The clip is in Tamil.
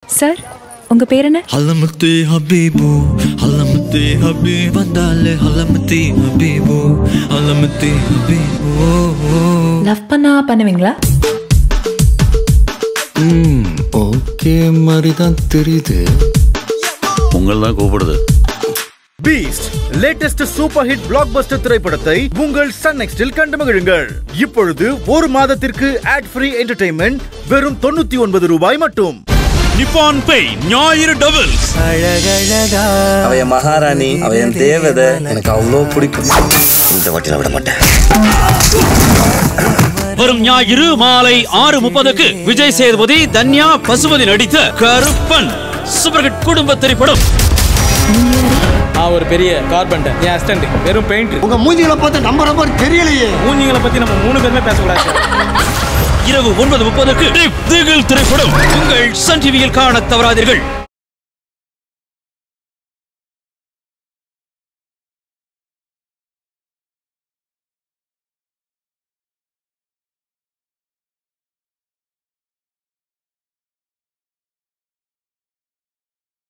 சார் உங்க பேர் என்ன ஹலமத்தி ஹபீபு ஹலமத்தி ஹபீப் வந்தாலே ஹலமத்தி ஹபீபு ஹலமத்தி ஹபீபு லவ் பண்ணா பண்ணுவீங்களா ஓகே மாதிரி தான் தெரியுது உங்களை தான் கூப்பிடுது Beast latest super hit blockbuster திரைப்படத்தை உங்கள் சன் நெக்ஸ்டில் கண்டு மகிழுங்கள் இப்பொழுது ஒரு மாதத்திற்கு ஆட் ஃப்ரீ என்டர்டைன்மெண்ட் வெறும் தொண்ணூத்தி ஒன்பது ரூபாய் மட்டும் நிப்பான் பே ஞாயிறு டபுள்ஸ் அவ என் மகாராணி அவ என் தேவதை எனக்கு அவ்வளோ பிடிக்கும் இந்த வாட்டி நான் விட மாட்டேன் வரும் ஞாயிறு மாலை ஆறு முப்பதுக்கு விஜய் சேதுபதி தன்யா பசுபதி நடித்த கருப்பன் சூப்பர் ஹிட் குடும்ப திரைப்படம் நான் ஒரு பெரிய கார்பெண்டர் என் அசிஸ்டன்ட் வெறும் பெயிண்ட் உங்க மூஞ்சிகளை பார்த்து நம்ம நம்பர் தெரியலையே மூஞ்சிங்களை பத்தி நம்ம மூணு பேருமே பேசக்கூடாது சார் இரவு ஒன்பது முப்பதுக்கு திகில் திரைப்படம் உங்கள் சன் டிவியில் காண தவறாதீர்கள்